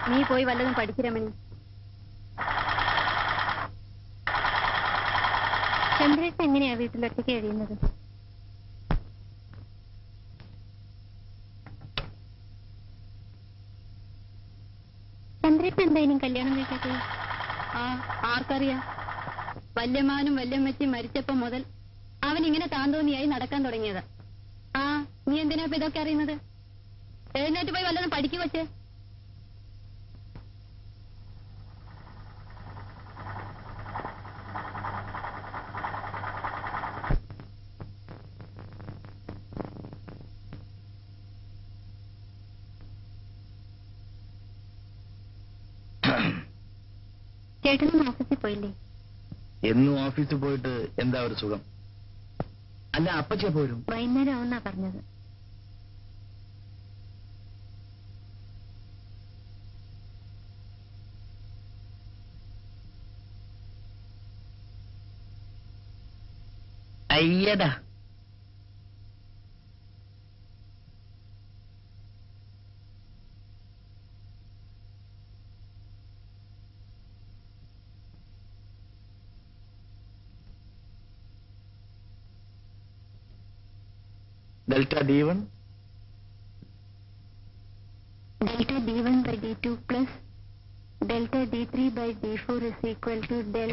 നീ പോയി വല്ലതും പഠിക്ക് രമണി ചന്ദ്രേട്ടൻ എങ്ങനെയാ വീട്ടിലൊറ്റയ്ക്ക് കഴിയുന്നത് ചന്ദ്രേട്ടൻ എന്താ ഇനിയും കല്യാണം കഴിക്കാത്തത് ആ ആർക്കറിയാം വല്യമാനും വല്യമ്മച്ചും മരിച്ചപ്പോ മുതൽ അവൻ ഇങ്ങനെ താന്തോന്നിയായി നടക്കാൻ തുടങ്ങിയത് ആ നീ എന്തിനാ ഇപ്പൊ ഇതൊക്കെ അറിയുന്നത് എഴുന്നേറ്റ് പോയി വല്ലതും പഠിക്കു വച്ചേ ചേട്ടനും ഓഫീസിൽ പോയില്ലേ എന്നും ഓഫീസിൽ പോയിട്ട് എന്താ ഒരു സുഖം അല്ല അപ്പച്ച പോരും വൈകുന്നേരം ആവുന്നാ പറഞ്ഞത് അയ്യടാ delta D one delta D one by D two plus delta D three by D four is equal to del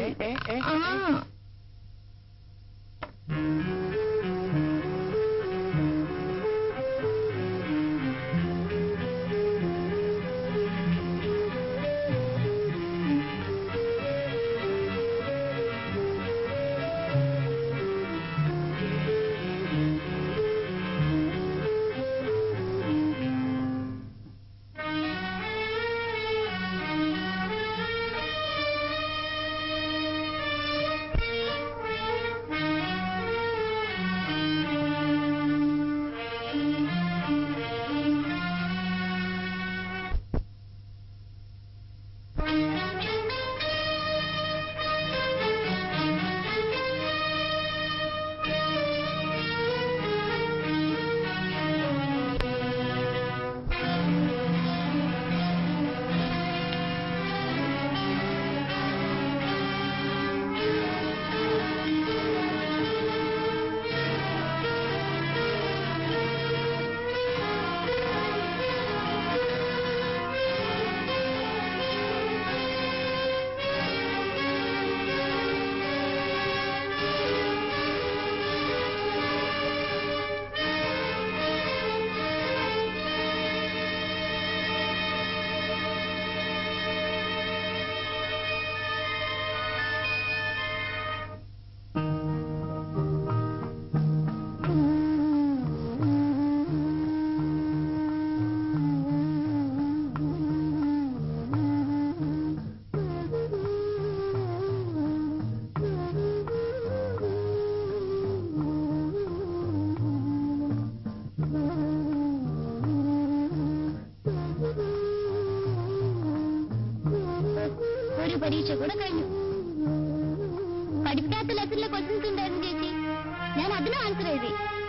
ഒരു പരീക്ഷ കൂടെ കഴിഞ്ഞു പഠിക്കാത്ത ലെസണിലെ ക്വസ്റ്റ്യൻസ് ഉണ്ടായിരുന്നു ചേച്ചി ഞാൻ അതിന് ആൻസർ എഴുതി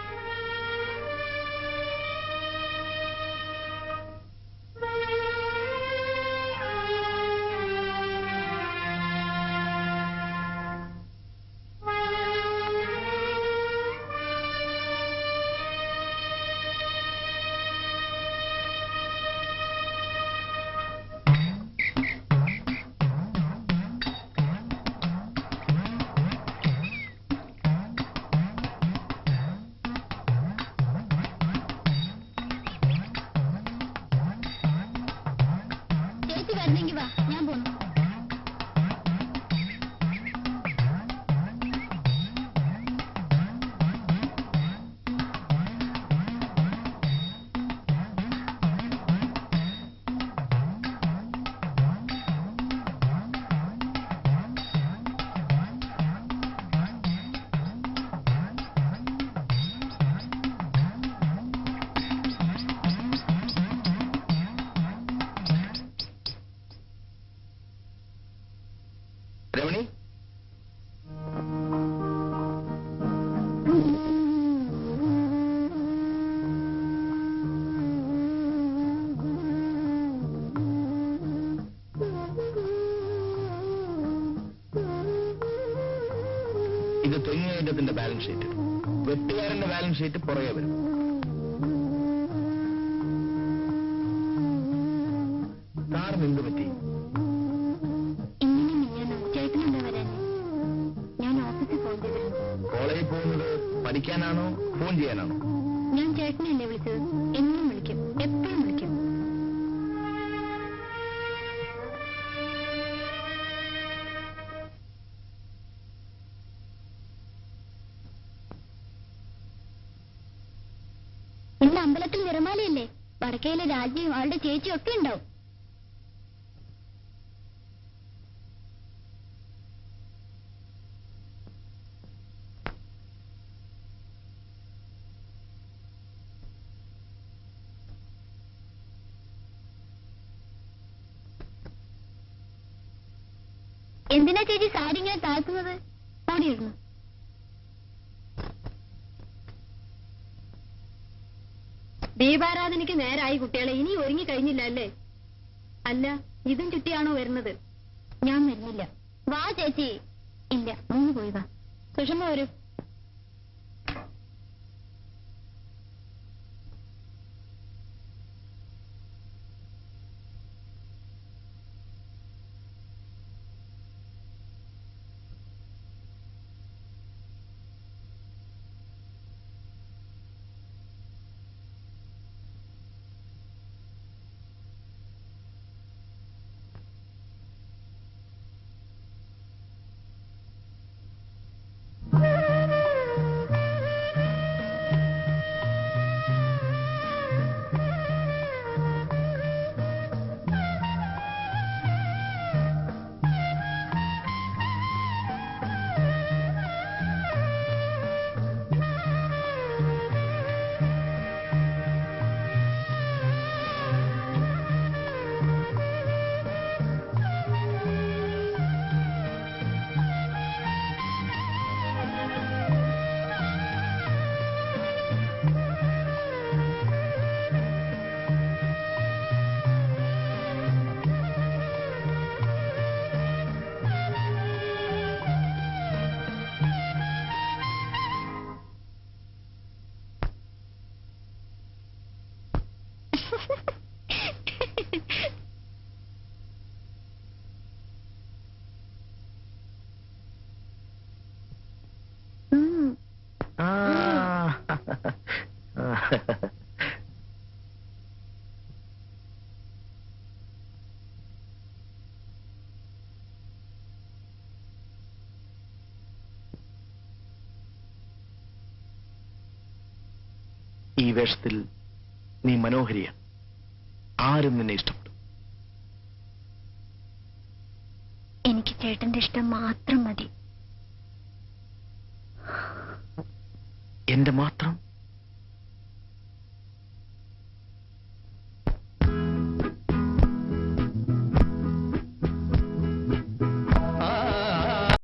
ചേച്ചി വരണമെങ്കിൽ വാ ഞാൻ പോന്നു ബാലൻസ് ഷീറ്റ് വെട്ടുകാരന്റെ ബാലൻസ് ഷീറ്റ് പുറകെ വരും സാറിന് എന്ത് പറ്റി ഇങ്ങനെ മിഞ്ഞാന്ന് ചേട്ടനെന്താ വരാൻ ഞാൻ ഓഫീസിൽ ഫോൺ ചെയ്തിരുന്നു കോളേജിൽ പോകുന്നത് പഠിക്കാനാണോ ഫോൺ ചെയ്യാനാണോ ഞാൻ ചേട്ടനല്ലേ വിളിച്ചത് എന്നും വിളിക്കും എപ്പോഴും വിളിക്കും ഇന്ന് അമ്പലത്തിൽ നിറമാലയല്ലേ വടക്കയിലെ രാജ്യവും അവളുടെ ചേച്ചിയും ഒക്കെ ഉണ്ടാവും എന്തിനാ ചേച്ചി സാരി ഇങ്ങനെ താഴ്ത്തുന്നത് ഓടിയിരുന്നു ദീപാരാധനയ്ക്ക് നേരായി കുട്ടികളെ ഇനി ഒരുങ്ങി കഴിഞ്ഞില്ല അല്ലേ അല്ല ഇതും ചുറ്റിയാണോ വരുന്നത് ഞാൻ വരുന്നില്ല വാ ചേച്ചി ഇല്ല മൂന്ന് പോയി വാ സുഷമ വരൂ ഉം. ആ ഈ വേഷത്തിൽ നീ മനോഹരിയാണ് ആരും നിന്നെ ഇഷ്ടപ്പെടും എനിക്ക് ചേട്ടന്റെ ഇഷ്ടം മാത്രം മതി എന്റെ മാത്രം